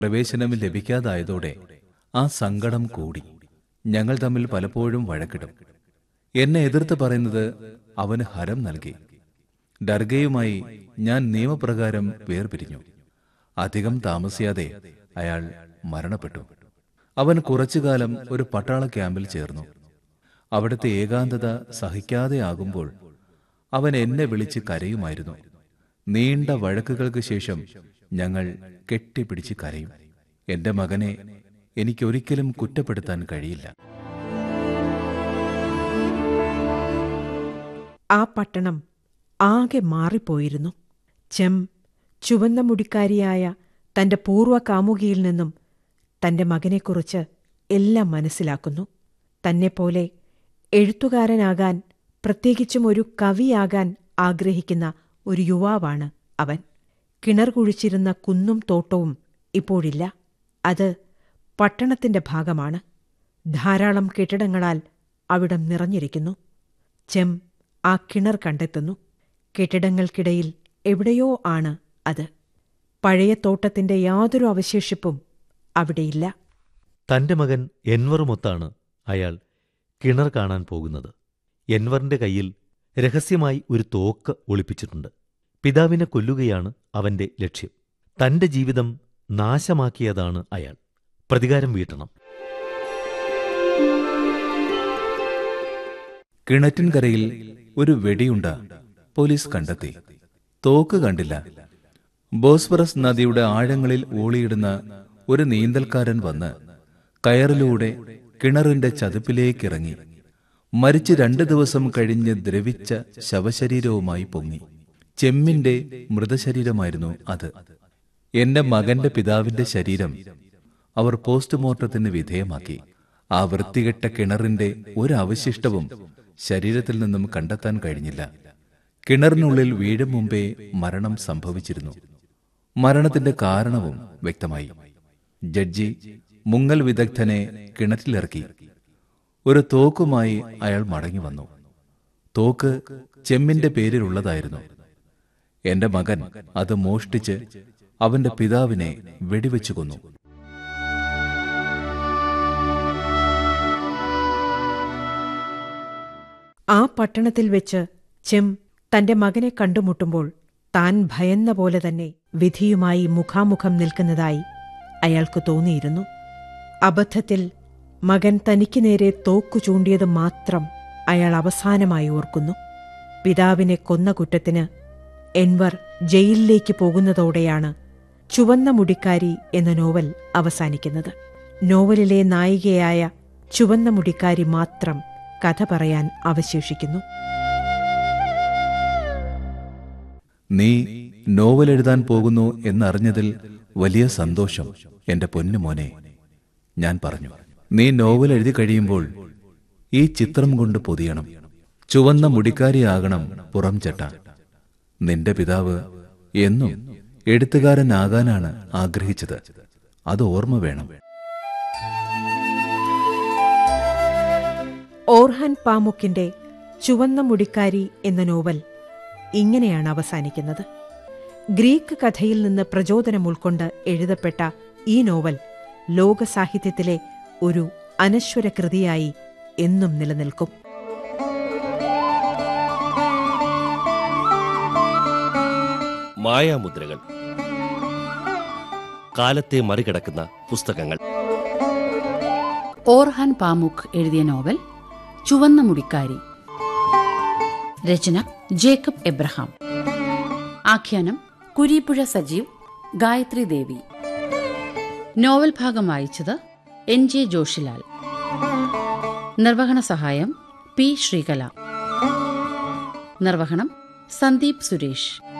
പ്രവേശനം ലഭിക്കാതായതോടെ ആ സങ്കടം കൂടി ഞങ്ങൾ തമ്മിൽ പലപ്പോഴും വഴക്കിടും എന്നെ എതിർത്ത് പറയുന്നത് അവന് ഹരം നൽകി ഡർഗയുമായി ഞാൻ നിയമപ്രകാരം വേർപിരിഞ്ഞു അധികം താമസിയാതെ അയാൾ മരണപ്പെട്ടു അവൻ കുറച്ചുകാലം ഒരു പട്ടാള ക്യാമ്പിൽ ചേർന്നു അവിടുത്തെ ഏകാന്തത സഹിക്കാതെയാകുമ്പോൾ അവൻ എന്നെ വിളിച്ച് കരയുമായിരുന്നു നീണ്ട വഴക്കുകൾക്ക് ശേഷം ഞങ്ങൾ കെട്ടിപ്പിടിച്ച് കരയും എന്റെ മകനെ എനിക്കൊരിക്കലും കുറ്റപ്പെടുത്താൻ കഴിയില്ല ആ പട്ടണം ആകെ മാറിപ്പോയിരുന്നു ചെം ചുവന്ന മുടിക്കാരിയായ തന്റെ പൂർവ്വ കാമുകിയിൽ നിന്നും തന്റെ മകനെക്കുറിച്ച് എല്ലാം മനസ്സിലാക്കുന്നു തന്നെപ്പോലെ എഴുത്തുകാരനാകാൻ പ്രത്യേകിച്ചും ഒരു കവിയാകാൻ ആഗ്രഹിക്കുന്ന ഒരു യുവാവാണ് അവൻ കിണർ കുഴിച്ചിരുന്ന കുന്നും തോട്ടവും ഇപ്പോഴില്ല അത് പട്ടണത്തിന്റെ ഭാഗമാണ് ധാരാളം കെട്ടിടങ്ങളാൽ അവിടം നിറഞ്ഞിരിക്കുന്നു ചെം ആ കിണർ കണ്ടെത്തുന്നു കെട്ടിടങ്ങൾക്കിടയിൽ എവിടെയോ ആണ് അത് പഴയ തോട്ടത്തിന്റെ യാതൊരു അവശേഷിപ്പും അവിടെയില്ല തന്റെ മകൻ എൻവറുമൊത്താണ് അയാൾ കിണർ കാണാൻ പോകുന്നത് എൻവറിന്റെ കയ്യിൽ രഹസ്യമായി ഒരു തോക്ക് ഒളിപ്പിച്ചിട്ടുണ്ട് പിതാവിനെ കൊല്ലുകയാണ് അവന്റെ ലക്ഷ്യം തന്റെ ജീവിതം നാശമാക്കിയതാണ് അയാൾ പ്രതികാരം വീട്ടണം കിണറ്റിൻകരയിൽ ഒരു വെടിയുണ്ട പോലീസ് കണ്ടെത്തി തോക്ക് കണ്ടില്ല ബോസ്ഫറസ് നദിയുടെ ആഴങ്ങളിൽ ഊളിയിടുന്ന ഒരു നീന്തൽക്കാരൻ വന്ന് കയറിലൂടെ കിണറിന്റെ ചതുപ്പിലേക്കിറങ്ങി മരിച്ച് രണ്ടു ദിവസം കഴിഞ്ഞ് ദ്രവിച്ച ശവശരീരവുമായി പൊങ്ങി ചെമ്മിന്റെ മൃതശരീരമായിരുന്നു അത് എന്റെ മകന്റെ പിതാവിന്റെ ശരീരം അവർ പോസ്റ്റ്മോർട്ടത്തിന് വിധേയമാക്കി ആ വൃത്തികെട്ട കിണറിന്റെ ഒരു അവശിഷ്ടവും ശരീരത്തിൽ നിന്നും കണ്ടെത്താൻ കഴിഞ്ഞില്ല കിണറിനുള്ളിൽ വീഴും മുമ്പേ മരണം സംഭവിച്ചിരുന്നു മരണത്തിന്റെ കാരണവും വ്യക്തമായി ജഡ്ജി മുങ്ങൽ വിദഗ്ധനെ കിണറ്റിലിറക്കി ഒരു തോക്കുമായി അയാൾ മടങ്ങി വന്നു തോക്ക് ചെമ്മിന്റെ പേരിലുള്ളതായിരുന്നു എന്റെ മകൻ അത് മോഷ്ടിച്ച് അവന്റെ പിതാവിനെ വെടിവെച്ചു കൊന്നു ആ പട്ടണത്തിൽ വെച്ച് ചെം തന്റെ മകനെ കണ്ടുമുട്ടുമ്പോൾ താൻ ഭയന്ന പോലെ തന്നെ വിധിയുമായി മുഖാമുഖം നിൽക്കുന്നതായി അയാൾക്ക് തോന്നിയിരുന്നു അബദ്ധത്തിൽ മകൻ തനിക്ക് നേരെ തോക്കു ചൂണ്ടിയത് മാത്രം അയാൾ അവസാനമായി ഓർക്കുന്നു പിതാവിനെ കൊന്ന കുറ്റത്തിന് എൻവർ ജയിലിലേക്ക് പോകുന്നതോടെയാണ് ചുവന്ന മുടിക്കാരി എന്ന നോവൽ അവസാനിക്കുന്നത് നോവലിലെ നായികയായ ചുവന്ന മുടിക്കാരി മാത്രം കഥ പറയാൻ അവശേഷിക്കുന്നു നീ നോവൽ എഴുതാൻ പോകുന്നു എന്നറിഞ്ഞതിൽ വലിയ സന്തോഷം എന്റെ പൊന്നു മോനെ ഞാൻ പറഞ്ഞു നീ നോവൽ എഴുതി കഴിയുമ്പോൾ ഈ ചിത്രം കൊണ്ട് പൊതിയണം ചുവന്ന മുടിക്കാരിയാകണം പുറം ചട്ട നിന്റെ പിതാവ് എന്നും എഴുത്തുകാരനാകാനാണ് ആഗ്രഹിച്ചത് അത് ഓർമ്മ വേണം ഓർഹാൻ പാമുക്കിന്റെ ചുവന്ന മുടിക്കാരി എന്ന നോവൽ ഇങ്ങനെയാണ് അവസാനിക്കുന്നത് ഗ്രീക്ക് കഥയിൽ നിന്ന് പ്രചോദനം ഉൾക്കൊണ്ട് എഴുതപ്പെട്ട ഈ നോവൽ ലോക സാഹിത്യത്തിലെ ഒരു അനശ്വര കൃതിയായി എന്നും നിലനിൽക്കും മായാമുദ്രകൾ കാലത്തെ മറികടക്കുന്ന പുസ്തകങ്ങൾ ഓർഹാൻ പാമുക്ക് എഴുതിയ നോവൽ ചുവന്ന മുടിക്കാരി രചന ജേക്കബ് എബ്രഹാം ആഖ്യാനം കുരീപ്പുഴ സജീവ് ഗായത്രി ദേവി നോവൽ ഭാഗം വായിച്ചത് എൻ ജെ ജോഷിലാൽ നിർവഹണ സഹായം പി ശ്രീകല നിർവഹണം സന്ദീപ് സുരേഷ്